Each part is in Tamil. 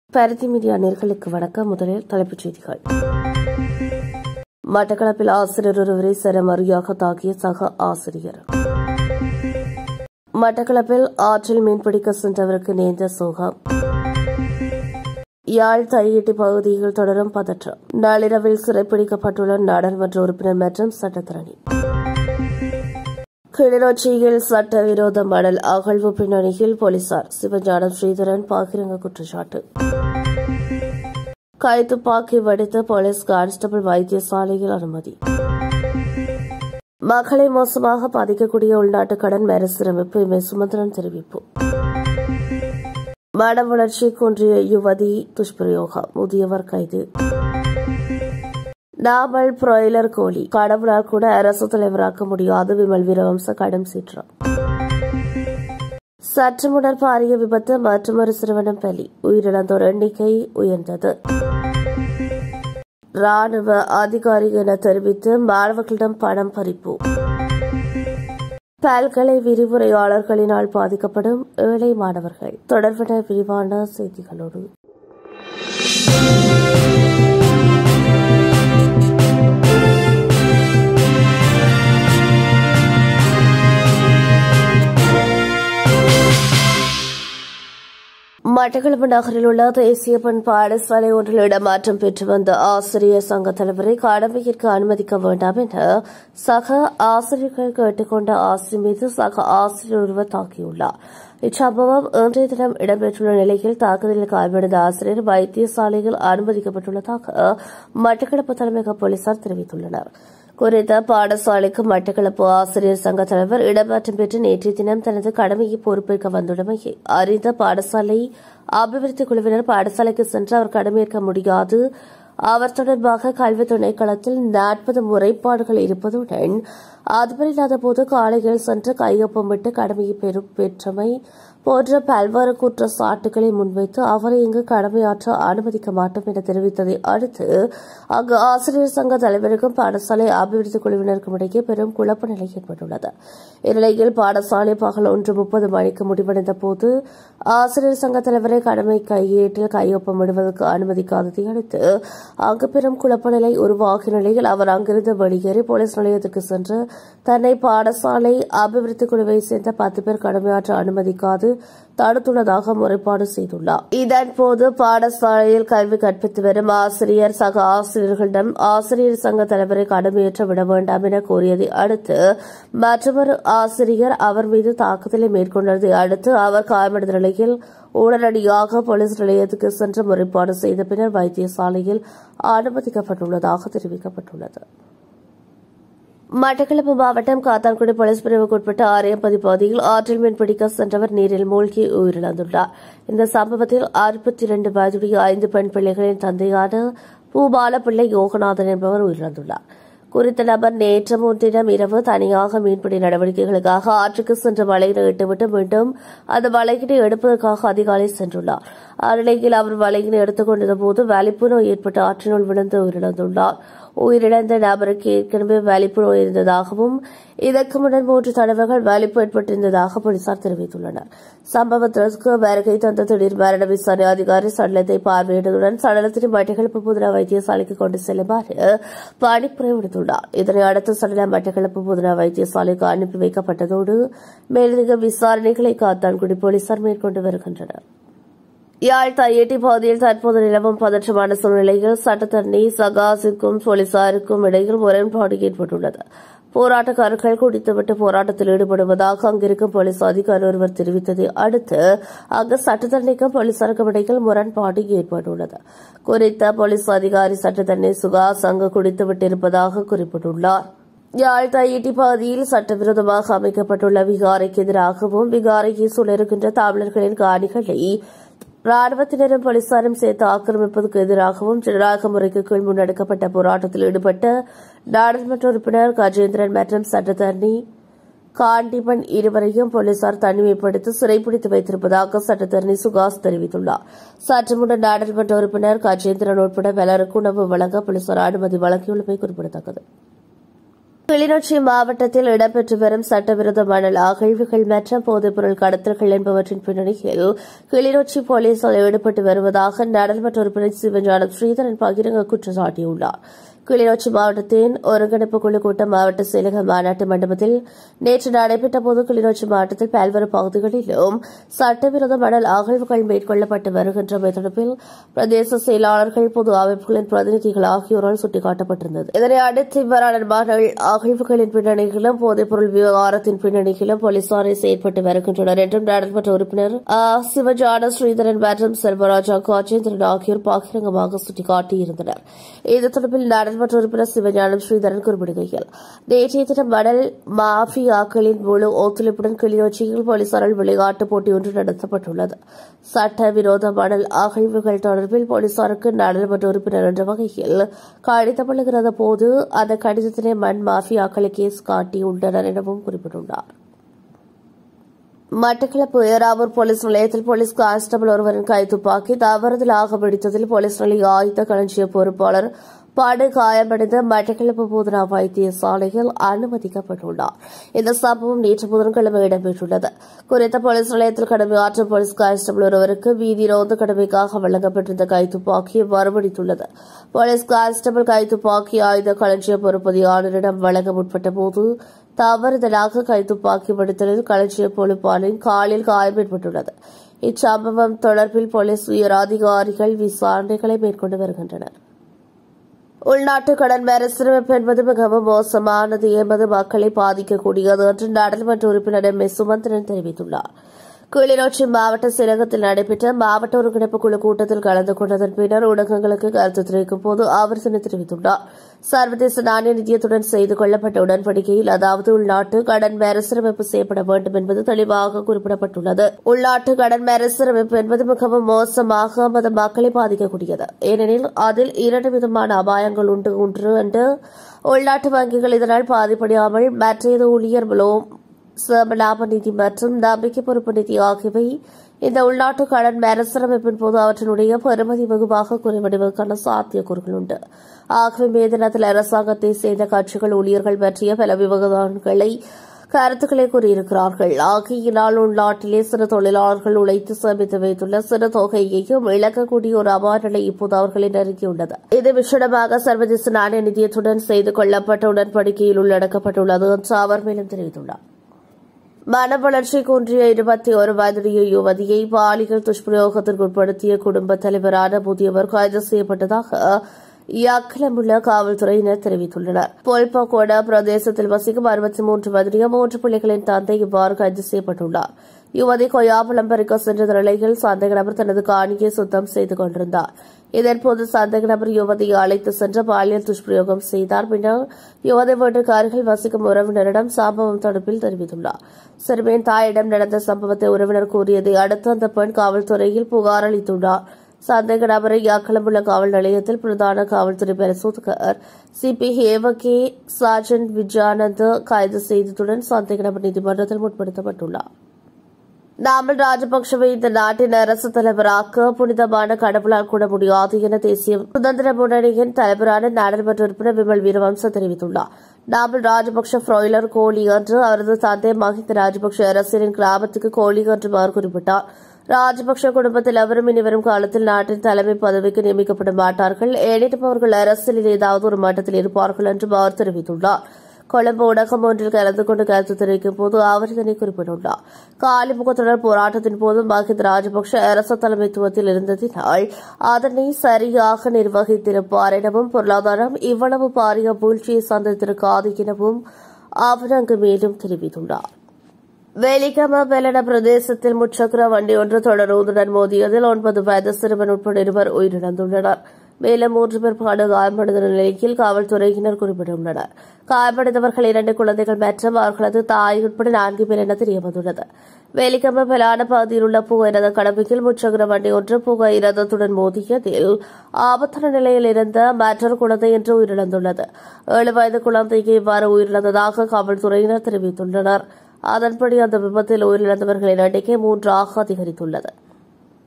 பருத்தி மீடியா நேர்களுக்கு வணக்கம் முதலில் தலைப்புச் செய்திகள் மட்டக்களப்பில் ஆசிரியர் ஒருவரை சரமறியாக தாக்கிய சக ஆசிரியர் மட்டக்களப்பில் ஆற்றில் மீன்பிடிக்க சென்றவருக்கு நேர்ந்த சோகம் யாழ் தையீட்டு பகுதியில் தொடரும் பதற்றம் நள்ளிரவில் சிறைப்பிடிக்கப்பட்டுள்ள நாடாளுமன்ற உறுப்பினர் மற்றும் சட்டத்தரணி கிளிநொச்சியில் சட்டவிரோத மணல் அகழ்வு பின்னணியில் போலீசார் சிவஞானம் ஸ்ரீதரன் பாக்கிரங்க குற்றச்சாட்டு கைத்துப்பாக்கி வெடித்த போலீஸ் கான்ஸ்டபிள் வைத்தியசாலையில் அனுமதி மக்களை மோசமாக பாதிக்கக்கூடிய உள்நாட்டு கடன் மறுசீரமைப்பு எம் சுமந்திரன் தெரிவிப்பு மன வளர்ச்சி குன்றிய யுவதி துஷ்பிரயோகம் முதியவர் கைது நாமல் பிராய்லர் கோழி கடவுளால் கூட அரசு தலைவராக்க முடியாது விமல் வீரவம்ச கடும் சீற்றம் சற்று முன்னர் பாரிய விபத்து மற்றொரு சிறுவனம் பலி உயிரிழந்தோர் எண்ணிக்கை உயர்ந்தது ராணுவ அதிகாரி என தெரிவித்து மாணவர்களிடம் பணம் பறிப்பு பல்கலை விரிவுரையாளர்களினால் பாதிக்கப்படும் ஏழை மாணவர்கள் தொடர்பான விரிவான செய்திகளோடு மட்டக்களப்பு நகரில் உள்ள தேசிய பெண் பாடசாலை ஒன்றில் இடமாற்றம் பெற்று வந்த ஆசிரியர் சங்க தலைவரை கடமையிற்கு அனுமதிக்க வேண்டாம் என சக ஆசிரியர்கள் கேட்டுக்கொண்ட ஆசிரியர் மீது சக ஆசிரியர் ஒருவர் தாக்கியுள்ளார் இச்சம்பவம் இன்றைய தினம் இடம்பெற்றுள்ள நிலையில் தாக்குதலில் காயமடைந்த ஆசிரியர் வைத்தியசாலையில் அனுமதிக்கப்பட்டுள்ளதாக மட்டக்களப்பு தலைமையக போலீசார் தெரிவித்துள்ளனர் குறித்த பாடசாலைக்கு மட்டக்களப்பு ஆசிரியர் சங்க தலைவர் இடமாற்றம் பெற்று நேற்றைய தினம் தனது கடமையை பொறுப்பேற்க வந்துள்ளமையை அறிந்த பாடசாலை அபிவிருத்தி குழுவினர் பாடசாலைக்கு சென்று அவர் கடமையேற்க முடியாது அவர் தொடர்பாக கல்வி திணைக்களத்தில் நாற்பது முறைப்பாடுகள் இருப்பதுடன் அதுவரை இல்லாத போது காலையில் சென்று கையொப்பமிட்டு கடமையை பெறும் பெற்றமை போன்ற பல்வேறு குற்றச்சாட்டுகளை முன்வைத்து அவரை இங்கு கடமையாற்ற அனுமதிக்க மாட்டோம் என தெரிவித்ததை அடுத்து அங்கு ஆசிரியர் சங்க தலைவருக்கும் பாடசாலை அபிவிருத்தி குழுவினருக்கும் இடையே பெரும் குழப்ப நிலை ஏற்பட்டுள்ளது இந்நிலையில் பாடசாலை பகல் ஒன்று முப்பது மணிக்கு முடிவடைந்த போது ஆசிரியர் சங்க தலைவரை கடமை கையேட்டில் கையொப்பமிடுவதற்கு அனுமதிக்காததை அடுத்து அங்கு பெரும் குழப்ப நிலை உருவாகிய நிலையில் அவர் அங்கிருந்து வெளியேறி போலீஸ் நிலையத்துக்கு சென்று தன்னை பாடசாலை அபிவிருத்தி குழுவை சேர்ந்த பத்து பேர் கடமையாற்ற அனுமதிக்காது தடுத்துள்ளதாக முறைப்பாடு செய்துள்ளார் இதன்போது பாடசாலையில் கல்வி கற்பித்து வரும் ஆசிரியர் சக ஆசிரியர்களிடம் ஆசிரியர் சங்க தலைவரை கடமையேற்ற விட வேண்டாம் என கோரியதை அடுத்து மற்றொரு ஆசிரியர் அவர் மீது தாக்குதலை மேற்கொண்டதை அடுத்து அவர் காயமடைந்த நிலையில் உடனடியாக போலீஸ் நிலையத்துக்கு சென்று முறைப்பாடு செய்த பின்னர் வைத்தியசாலையில் அனுமதிக்கப்பட்டுள்ளதாக தெரிவிக்கப்பட்டுள்ளது மட்டக்களப்பு மாவட்டம் காத்தான்குடி போலீஸ் பிரிவுக்குட்பட்ட ஆரியம்பதி பகுதியில் ஆற்றில் மீன்பிடிக்க சென்றவர் நீரில் மூழ்கி உயிரிழந்துள்ளார் இந்த சம்பவத்தில் அறுபத்தி இரண்டு வயதுடைய ஐந்து பெண் பிள்ளைகளின் தந்தையான பூபால பிள்ளை யோகநாதன் என்பவர் உயிரிழந்துள்ளார் குறித்த நபர் நேற்று முன்தினம் இரவு தனியாக மீன்பிடி நடவடிக்கைகளுக்காக ஆற்றுக்கு சென்று வலையினை இட்டுவிட்டு மீண்டும் அந்த வலையினை எடுப்பதற்காக அதிகாலை சென்றுள்ளார் அந்நிலையில் அவர் வலையினை எடுத்துக் கொண்டிருந்த போது வலிப்பு நோய் ஏற்பட்டு ஆற்றினுள் விழுந்து உயிரிழந்துள்ளார் உயிரிழந்த நபருக்கு ஏற்கனவே வலிப்பு நோய் இருந்ததாகவும் இதற்கு முன்னர் மூன்று தடவைகள் வலிப்பு ஏற்பட்டிருந்ததாக போலீசார் தெரிவித்துள்ளனர் சம்பவத்திற்கு வருகை தந்த திடீர் மரண விசாரணை அதிகாரி சடலத்தை பார்வையிட்டதுடன் சடலத்தின் மட்டக்களப்பு புதினா வைத்தியசாலைக்கு கொண்டு செல்லுமாறு பணிப்புரை விடுத்துள்ளார் இதனை அடுத்து சடலம் மட்டக்களப்பு புதினா வைத்தியசாலைக்கு அனுப்பி வைக்கப்பட்டதோடு மேலதிக விசாரணைகளை காத்தான்குடி போலீசார் மேற்கொண்டு வருகின்றனர் யாழ் தையேட்டி பகுதியில் தற்போது நிலவும் பதற்றமான சூழ்நிலையில் சட்டத்தரணி சகாசிற்கும் போலீசாருக்கும் இடையில் முரண்பாடு ஏற்பட்டுள்ளது போராட்டக்காரர்கள் குடித்துவிட்டு போராட்டத்தில் ஈடுபடுவதாக அங்கிருக்கும் போலீஸ் அதிகாரி ஒருவர் தெரிவித்ததை அடுத்து அங்கு சட்டத்தரணிக்கும் போலீசாருக்கும் இடையில் முரண்பாடு ஏற்பட்டுள்ளது குறித்த போலீஸ் அதிகாரி சட்டத்தரணி சுகாஸ் அங்கு குடித்துவிட்டிருப்பதாக குறிப்பிட்டுள்ளார் யாழ் தையிட்டி பகுதியில் சட்டவிரோதமாக அமைக்கப்பட்டுள்ள விகாரைக்கு எதிராகவும் விகாரையை சுழறுகின்ற தமிழர்களின் காணிகளை ராணுவத்தினரும் போலீசாரும் சேர்த்து ஆக்கிரமிப்பதற்கு எதிராகவும் ஜனநாயக முறைக்கு கீழ் முன்னெடுக்கப்பட்ட போராட்டத்தில் ஈடுபட்ட நாடாளுமன்ற உறுப்பினர் கஜேந்திரன் மற்றும் சட்டத்தரணி காண்டிமன் இருவரையும் போலீசார் தனிமைப்படுத்தி சிறைப்பிடித்து வைத்திருப்பதாக சட்டத்தரணி சுகாஸ் தெரிவித்துள்ளார் சற்று முன்னர் நாடாளுமன்ற உறுப்பினர் கஜேந்திரன் உட்பட பலருக்கு உணவு வழங்க போலீசார் அனுமதி வழங்கியுள்ளமை குறிப்பிடத்தக்கது கிளிநொச்சி மாவட்டத்தில் இடம்பெற்று வரும் சட்டவிரோத மணல் அகழ்வுகள் மற்றும் போதைப்பொருள் கடத்தல்கள் என்பவற்றின் பின்னணியில் கிளிநொச்சி போலீசார் ஈடுபட்டு வருவதாக நாடாளுமன்ற உறுப்பினர் சிவஞானம் ஸ்ரீதரன் பகிரங்க குற்றம் சாட்டியுள்ளார் கிளிநொச்சி மாவட்டத்தின் ஒருங்கிணைப்பு குழு கூட்டம் மாவட்ட செயலக மாநாட்டு மண்டபத்தில் நேற்று நடைபெற்ற போது கிளிநொச்சி மாவட்டத்தில் பல்வேறு பகுதிகளிலும் சட்டவிரோத மணல் அகழ்வுகள் மேற்கொள்ளப்பட்டு வருகின்றமை தொடர்பில் பிரதேச செயலாளர்கள் பொது அமைப்புகளின் பிரதிநிதிகள் ஆகியோரால் சுட்டிக்காட்டப்பட்டிருந்தது இதனை அடுத்து இவ்வாறான மணல் அகழ்வுகளின் பின்னணியிலும் போதைப்பொருள் விவகாரத்தின் பின்னணியிலும் போலீசாரை செயற்பட்டு வருகின்றனர் என்றும் நாடாளுமன்ற உறுப்பினர் ஆ. சிவஜான ஸ்ரீதரன் மற்றும் செல்வராஜா காஜேந்திரன் ஆகியோர் பகிரங்கமாக சுட்டிக்காட்டியிருந்தனர் இது தொடர்பில் நாடாளுமன்ற உறுப்பினர் சிவஞானம் ஸ்ரீதரன் குறிப்பிடுகையில் நேற்றைய தினம் மணல் மாஃபியாக்களின் முழு ஒத்துழைப்புடன் கிளிநொச்சியில் போலீசாரால் விளையாட்டுப் போட்டி ஒன்று நடத்தப்பட்டுள்ளது சட்டவிரோத மணல் அகழ்வுகள் தொடர்பில் போலீசாருக்கு நாடாளுமன்ற உறுப்பினர் என்ற வகையில் கடிதம் எழுகிறது போது அந்த கடிதத்தினை மண் மாஃபியாக்களை கேஸ் காட்டியுள்ளனர் எனவும் குறிப்பிட்டுள்ளார் மட்டக்களப்பு ஏறாவூர் போலீஸ் நிலையத்தில் போலீஸ் கான்ஸ்டபிள் ஒருவரின் கைத்துப்பாக்கி தவறுதலாக வெடித்ததில் போலீஸ் நிலைய ஆயுத களஞ்சிய பொறுப்பாளர் படு காயமடைந்த மட்டக்களப்பு போதனா வைத்தியசாலையில் அனுமதிக்கப்பட்டுள்ளார் இந்த சம்பவம் நேற்று புதன்கிழமை இடம்பெற்றுள்ளது குறித்த போலீஸ் நிலையத்தில் கடமையாற்றும் போலீஸ் கான்ஸ்டபிள் ஒருவருக்கு வீதி ரோந்து கடமைக்காக வழங்கப்பட்டிருந்த கைத்துப்பாக்கி வரவழைத்துள்ளது போலீஸ் கான்ஸ்டபிள் கைத்துப்பாக்கி ஆயுத களஞ்சிய பொறுப்பதி ஆளுநரிடம் வழங்க முற்பட்ட போது தவறுதலாக கைத்துப்பாக்கி வெடித்தலில் களஞ்சிய பொறுப்பாளரின் காலில் காயம் ஏற்பட்டுள்ளது இச்சம்பவம் தொடர்பில் போலீஸ் உயர் அதிகாரிகள் விசாரணைகளை மேற்கொண்டு வருகின்றனர் உள்நாட்டு கடன் மறுசீரமைப்பு என்பது மிகவும் மோசமானது என்பது மக்களை பாதிக்கக்கூடியது என்று நாடாளுமன்ற உறுப்பினர் எம் எஸ் சுமந்திரன் தெரிவித்துள்ளார் கிளிநொச்சி மாவட்ட செயலகத்தில் நடைபெற்ற மாவட்ட ஒருங்கிணைப்பு குழு கூட்டத்தில் கலந்து கொண்டதன் பின்னர் ஊடகங்களுக்கு கருத்து தெரிவிக்கும் போது அவர் இதனை தெரிவித்துள்ளார் சர்வதேச நாணய நிதியத்துடன் செய்து கொள்ளப்பட்ட உடன்படிக்கையில் அதாவது உள்நாட்டு கடன் மறுசீரமைப்பு செய்யப்பட வேண்டும் என்பது தெளிவாக குறிப்பிடப்பட்டுள்ளது உள்நாட்டு கடன் மறுசீரமைப்பு என்பது மிகவும் மோசமாக அது மக்களை பாதிக்கக்கூடியது ஏனெனில் அதில் இரண்டு விதமான அபாயங்கள் உண்டு ஒன்று என்று உள்நாட்டு வங்கிகள் இதனால் பாதிப்படையாமல் மற்றது ஊழியர் லாப நிதி மற்றும் நம்பிக்கை பொறுப்பு நிதி ஆகியவை இந்த உள்நாட்டு கடன் மறுசீரமைப்பின் போது அவற்றினுடைய பெறுமதி வெகுவாக குறைவடைவதற்கான சாத்தியக்கூறுகள் உண்டு ஆகவே மே தினத்தில் அரசாங்கத்தை சேர்ந்த கட்சிகள் ஊழியர்கள் பற்றிய பல விவகாரங்களை கருத்துக்களை கூறியிருக்கிறார்கள் ஆகையினால் உள்நாட்டிலே சிறு தொழிலாளர்கள் உழைத்து சேமித்து வைத்துள்ள சிறு தொகையையும் இழக்கக்கூடிய ஒரு அபாய நிலை இப்போது அவர்களை நெருங்கியுள்ளது இது விஷயமாக சர்வதேச நாணய நிதியத்துடன் செய்து கொள்ளப்பட்ட உடன்படிக்கையில் உள்ளடக்கப்பட்டுள்ளது என்று அவர் மேலும் தெரிவித்துள்ளார் மன வளர்ச்சி குன்றிய இருபத்தி ஒரு வயதுடைய யுவதியை பாலியல் துஷ்பிரயோகத்திற்கு உட்படுத்திய குடும்ப தலைவரான முதியவர் கைது செய்யப்பட்டதாக யாக்கலமுள்ள காவல்துறையினர் தெரிவித்துள்ளனர் பொல்போகோட பிரதேசத்தில் வசிக்கும் அறுபத்தி மூன்று வயதுடைய மூன்று பிள்ளைகளின் தந்தை இவ்வாறு கைது செய்யப்பட்டுள்ளார் யுவதி கொய்யாப்பழம் பறிக்க சென்ற நிலையில் சந்தேக நபர் தனது காணியை சுத்தம் செய்து கொண்டிருந்தார் இதன்போது சந்தேக நபர் யுவதியை அழைத்து சென்று பாலியல் துஷ்பிரயோகம் செய்தார் பின்னர் யுவதி வீட்டுக்கு அருகில் வசிக்கும் உறவினரிடம் சம்பவம் தொடர்பில் தெரிவித்துள்ளார் சிறுமியின் தாயிடம் நடந்த சம்பவத்தை உறவினர் கூறியதை அடுத்து அந்த பெண் காவல்துறையில் புகார் அளித்துள்ளார் சந்தேக நபரை யாக்கலமுள்ள காவல் நிலையத்தில் பிரதான காவல்துறை பரிசோதகர் சிபி ஹேவகே சார்ஜன் விஜயானந்த் கைது செய்ததுடன் சந்தேக நபர் நீதிமன்றத்தில் முற்படுத்தப்பட்டுள்ளார் நாமல் ராஜபக்சவை இந்த நாட்டின் அரசு தலைவராக்க புனிதமான கடவுளால் கூட முடியாது என தேசிய சுதந்திர முன்னணியின் தலைவரான நாடாளுமன்ற உறுப்பினர் விமல் வீரவம்ச தெரிவித்துள்ளார் நாமல் ராஜபக்ஷ ஃப்ராய்லர் கோலி என்று அவரது தந்தை மஹிந்த ராஜபக்ஷ அரசியலின் கிராமத்துக்கு கோலி என்று அவர் குறிப்பிட்டார் ராஜபக்ஷ குடும்பத்தில் அவரும் இனி வரும் காலத்தில் நாட்டின் தலைமை பதவிக்கு நியமிக்கப்பட மாட்டார்கள் எனினும் அவர்கள் அரசியலில் ஏதாவது ஒரு மட்டத்தில் இருப்பார்கள் என்றும் அவர் தெரிவித்துள்ளார் கொழும்பு ஊடகம் ஒன்றில் கலந்து கொண்டு கருத்து தெரிவிக்கும் போது அவர் இதனை குறிப்பிட்டுள்ளார் காலிமுகத்தொடர் போராட்டத்தின் போது மஹிந்த ராஜபக்ஷ அரசு தலைமைத்துவத்தில் இருந்ததினால் அதனை சரியாக நிர்வகித்திருப்பார் எனவும் பொருளாதாரம் இவ்வளவு பாரிய வீழ்ச்சியை சந்தித்திருக்காது எனவும் அவர் அங்கு மேலும் தெரிவித்துள்ளார் வேலிகம பெலன பிரதேசத்தில் முச்சக்கர வண்டி ஒன்று தொடருவதுடன் மோதியதில் ஒன்பது வயது சிறுவன் உட்பட இருவர் உயிரிழந்துள்ளனர் மேலும் மூன்று பேர் பாடு காயமடைந்த நிலையில் காவல்துறையினர் குறிப்பிட்டுள்ளனர் காயமடைந்தவர்கள் இரண்டு குழந்தைகள் மற்றும் அவர்களது தாய் உட்பட நான்கு பேர் என தெரியவந்துள்ளது வேலிகம பெலான பகுதியில் உள்ள புகையிரத கடமையில் முச்சக்கர வண்டி ஒன்று புகையிரதத்துடன் மோதியதில் ஆபத்தான நிலையில் இருந்த மற்றொரு குழந்தை என்று உயிரிழந்துள்ளது ஏழு வயது குழந்தைக்கு இவ்வாறு உயிரிழந்ததாக காவல்துறையினர் தெரிவித்துள்ளனர் அதன்படி அந்த விபத்தில் உயிரிழந்தவர்களின் எண்ணிக்கை மூன்றாக அதிகரித்துள்ளது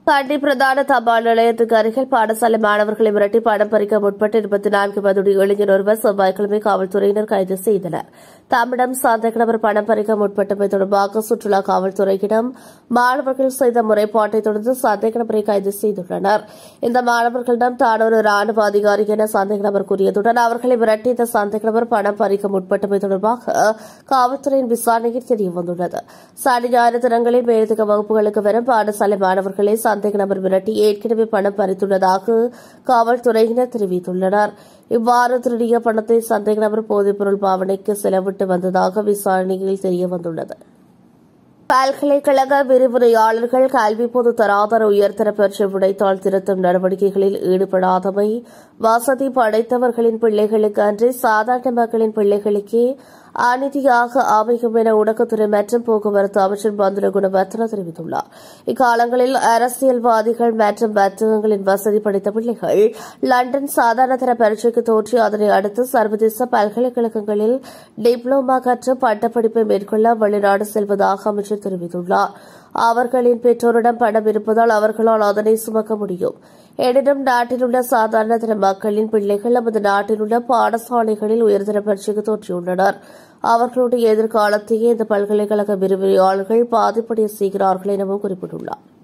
கண்டி பிரதான தபால் நிலையத்துக்கு அருகில் பாடசாலை மாணவர்களை மிரட்டி பணம் பறிக்க முற்பட்டு இருபத்தி நான்கு வயதுடைய இளைஞர் ஒருவர் செவ்வாய்க்கிழமை காவல்துறையினர் கைது செய்தனர் தம்மிடம் சந்தேக நபர் பணம் பறிக்க முற்பட்டமை தொடர்பாக சுற்றுலா காவல்துறையிடம் மாணவர்கள் செய்த முறைப்பாட்டை தொடர்ந்து சந்தேக நபரை கைது செய்துள்ளனர் இந்த மாணவர்களிடம் தான் ஒரு ராணுவ அதிகாரி என சந்தேக நபர் கூறியதுடன் அவர்களை மிரட்டி இந்த சந்தேக நபர் பணம் பறிக்க முற்பட்டமை தொடர்பாக காவல்துறையின் விசாரணையில் தெரியவந்துள்ளது சனி ஞாயிறு தினங்களில் மேலதிக வகுப்புகளுக்கு வரும் பாடசாலை மாணவர்களை சந்தேக நபர் மிரட்டி ஏற்கனவே பணம் பறித்துள்ளதாக காவல்துறையினர் தெரிவித்துள்ளனர் இவ்வாறு திருடிய பணத்தை சந்தேக நபர் போதைப்பொருள் பாவனைக்கு செலவிட்டு வந்ததாக விசாரணையில் தெரியவந்துள்ளது பல்கலைக்கழக விரிவுரையாளர்கள் கல்வி பொது தராதர உயர்தர பெற்ற விடைத்தாள் திருத்தும் நடவடிக்கைகளில் ஈடுபடாதவை வசதி படைத்தவர்களின் பிள்ளைகளுக்கு அன்றி சாதாரண மக்களின் பிள்ளைகளுக்கே அநீதியாக அமையும் என ஊடகத்துறை மற்றும் போக்குவரத்து அமைச்சர் பந்துல குணவர்த்தன தெரிவித்துள்ளார் இக்காலங்களில் அரசியல்வாதிகள் மற்றும் வர்த்தகங்களின் வசதி படைத்த பிள்ளைகள் லண்டன் சாதாரண தர பரீட்சைக்கு தோற்றி அதனை அடுத்து சர்வதேச பல்கலைக்கழகங்களில் டிப்ளோமா கற்று பட்டப்படிப்பை மேற்கொள்ள வெளிநாடு செல்வதாக அமைச்சர் தெரிவித்துள்ளார் அவர்களின் பெற்றோரிடம் பணம் இருப்பதால் அவர்களால் அதனை சுமக்க முடியும் எனினும் நாட்டில் உள்ள சாதாரண தர மக்களின் பிள்ளைகள் நமது நாட்டில் உள்ள பாடசாலைகளில் உயர்தர பரீட்சைக்கு தோற்றியுள்ளனர் அவர்களுடைய எதிர்காலத்தையே இந்த பல்கலைக்கழக விரிவுரையாளர்கள் பாதிப்படைய செய்கிறார்கள் எனவும் குறிப்பிட்டுள்ளார்